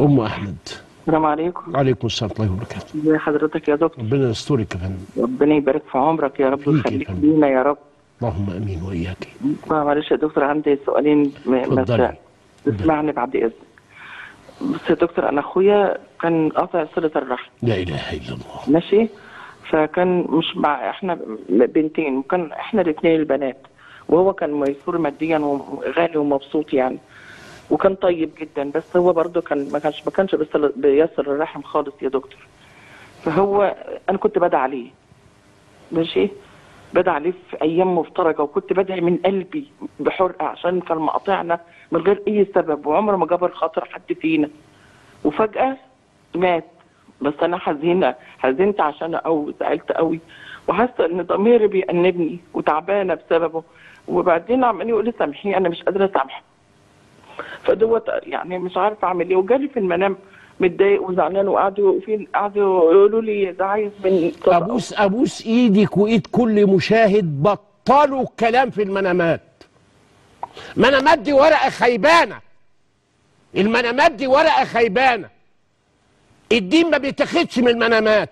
ام احمد السلام عليكم وعليكم السلام ورحمه الله وبركاته ازي حضرتك يا دكتور ربنا يسترك يا فندم ربنا يبارك في عمرك يا رب فيك يا ويخليك فندم. لينا يا رب اللهم امين واياك معلش يا دكتور عندي سؤالين م- اتفضلي. بس تسمعني بعد اذنك بص يا دكتور انا اخويا كان قاطع صله الرحم لا اله الا الله ماشي فكان مش مع احنا بنتين وكان احنا الاثنين البنات وهو كان ميسور ماديا وغالي ومبسوط يعني وكان طيب جدا بس هو برضه كان ما كانش ما كانش بيصل- بيسر الرحم خالص يا دكتور فهو انا كنت بدعي عليه ماشي بدعي عليه في ايام مفترجه وكنت بدعي من قلبي بحرقه عشان كان مقاطعنا من غير اي سبب وعمره ما جبر خاطر حد فينا وفجاه مات بس انا حزينه حزنت عشان او زعلت قوي وحاسه ان ضميري بيأنبني وتعبانه بسببه وبعدين عمال يقول لي سامحيني انا مش قادره اسامحه فدوت يعني مش عارفه اعمل ايه وجالي في المنام متضايق وزعلان وقعدوا في قعدوا يقولوا لي ده عايز من ابوس ابوس ايدك وايد كل مشاهد بطلوا الكلام في المنامات منامات دي ورقه خيبانه المنامات دي ورقه خيبانه الدين ما بيتاخدش من المنامات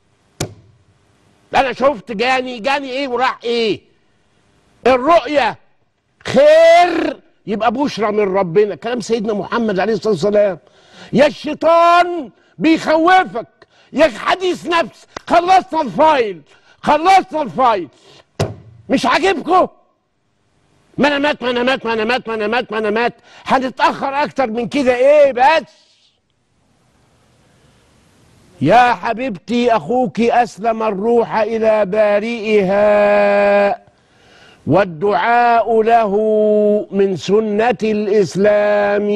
انا شفت جاني جاني ايه وراح ايه الرؤيه خير يبقى بشرى من ربنا كلام سيدنا محمد عليه الصلاه والسلام يا الشيطان بيخوفك يا حديث نفس خلصنا الفايل خلصنا الفايل مش عاجبكم منامات منامات منامات منامات منامات هنتاخر اكتر من كده ايه بس يا حبيبتي اخوك اسلم الروح الى بارئها والدعاء له من سنه الاسلام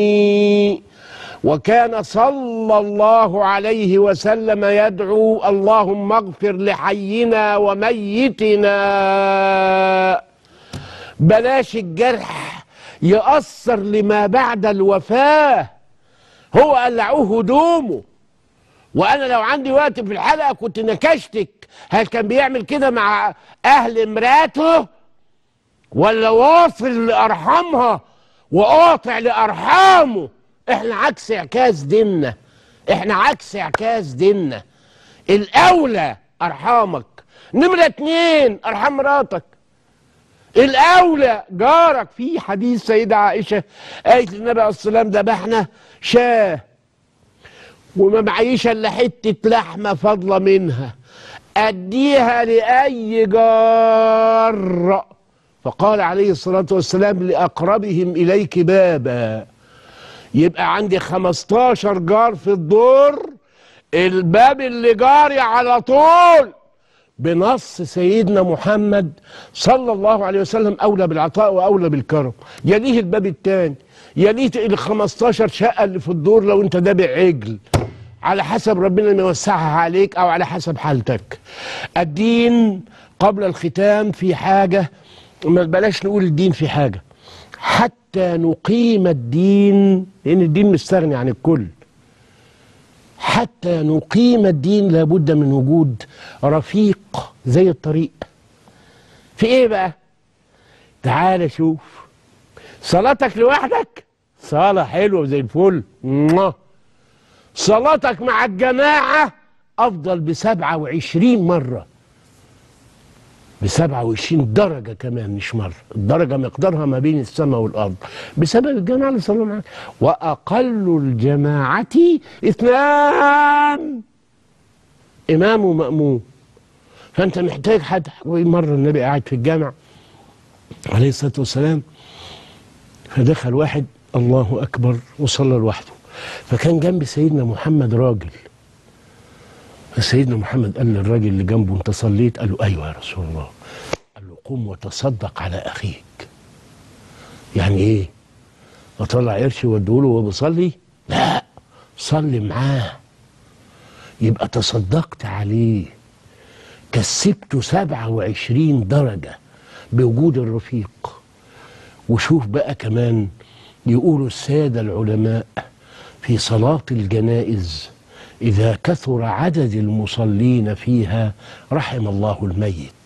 وكان صلى الله عليه وسلم يدعو اللهم اغفر لحينا وميتنا بلاش الجرح يأثر لما بعد الوفاة هو قلعوه هدومه وانا لو عندي وقت في الحلقه كنت نكشتك هل كان بيعمل كده مع اهل مراته ولا واصل لارحامها وقاطع لارحامه احنا عكس اعكاس ديننا احنا عكس اعكاس ديننا الاولى ارحامك نمره اتنين ارحام مراتك الاولى جارك في حديث سيده عائشه قالت للنبي عليه الصلاه والسلام ذبحنا شاه وما معيش الا حته لحمه فاضله منها اديها لاي جار فقال عليه الصلاه والسلام لاقربهم اليك بابا يبقى عندي 15 جار في الدور الباب اللي جاري على طول بنص سيدنا محمد صلى الله عليه وسلم اولى بالعطاء واولى بالكرم يليه الباب الثاني يليه ال 15 شقه اللي في الدور لو انت دابع عجل على حسب ربنا ما يوسعها عليك او على حسب حالتك الدين قبل الختام في حاجه ما بلاش نقول الدين في حاجه حتى نقيم الدين لان الدين مستغني عن الكل حتى نقيم الدين لابد من وجود رفيق زي الطريق في ايه بقى تعال شوف صلاتك لوحدك صلاة حلوة زي الفل موah. صلاتك مع الجماعة أفضل بسبعة وعشرين مرة بسبعة وعشرين درجة كمان مش مرة الدرجة مقدارها ما بين السماء والأرض بسبب الجماعة اللي صلوا معاك وأقل الجماعة اثنان إمام ومأموم فأنت محتاج حد مرة النبي قاعد في الجامع عليه الصلاة والسلام فدخل واحد الله أكبر وصلى لوحده فكان جنب سيدنا محمد راجل فسيدنا محمد قال للراجل اللي جنبه انت صليت قال له ايوه يا رسول الله قال له قم وتصدق على اخيك يعني ايه اطلع قرش واديهوله وهو بيصلي لا صلي معاه يبقى تصدقت عليه كسبته سبعة وعشرين درجة بوجود الرفيق وشوف بقى كمان يقولوا السادة العلماء في صلاة الجنائز إذا كثر عدد المصلين فيها رحم الله الميت